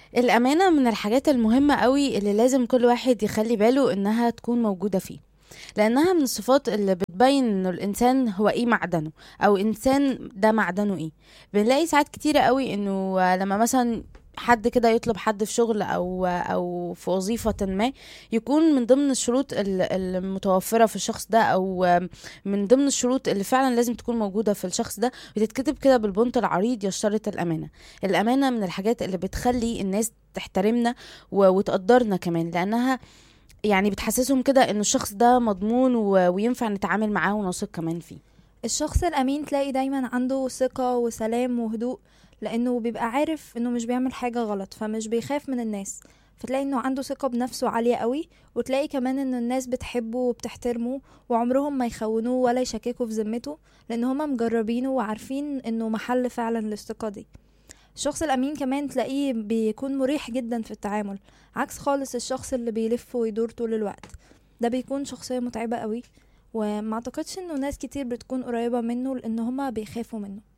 الأمانة من الحاجات المهمة قوي اللي لازم كل واحد يخلي باله إنها تكون موجودة فيه لأنها من الصفات اللي بتبين إنه الإنسان هو إيه معدنه أو إنسان ده معدنه إيه بنلاقي ساعات كتيرة قوي إنه لما مثلا حد كده يطلب حد في شغل او او في وظيفه ما يكون من ضمن الشروط ال- المتوفره في الشخص ده او من ضمن الشروط اللي فعلا لازم تكون موجوده في الشخص ده بتتكتب كده بالبنط العريض يشترط الامانه الامانه من الحاجات اللي بتخلي الناس تحترمنا و- وتقدرنا كمان لانها يعني بتحسسهم كده ان الشخص ده مضمون و- وينفع نتعامل معاه ونثق كمان فيه الشخص الأمين تلاقي دايما عنده ثقة وسلام وهدوء لأنه بيبقى عارف إنه مش بيعمل حاجة غلط فمش بيخاف من الناس فتلاقي إنه عنده ثقة بنفسه عالية قوي وتلاقي كمان إن الناس بتحبه وبتحترمه وعمرهم ما يخونوه ولا يشككوا في ذمته لأن هما مجربينه وعارفين إنه محل فعلا للثقة دي الشخص الأمين كمان تلاقيه بيكون مريح جدا في التعامل عكس خالص الشخص اللي بيلف ويدور طول الوقت ده بيكون شخصية متعبة قوي وما اعتقدش انه ناس كتير بتكون قريبة منه لان هما بيخافوا منه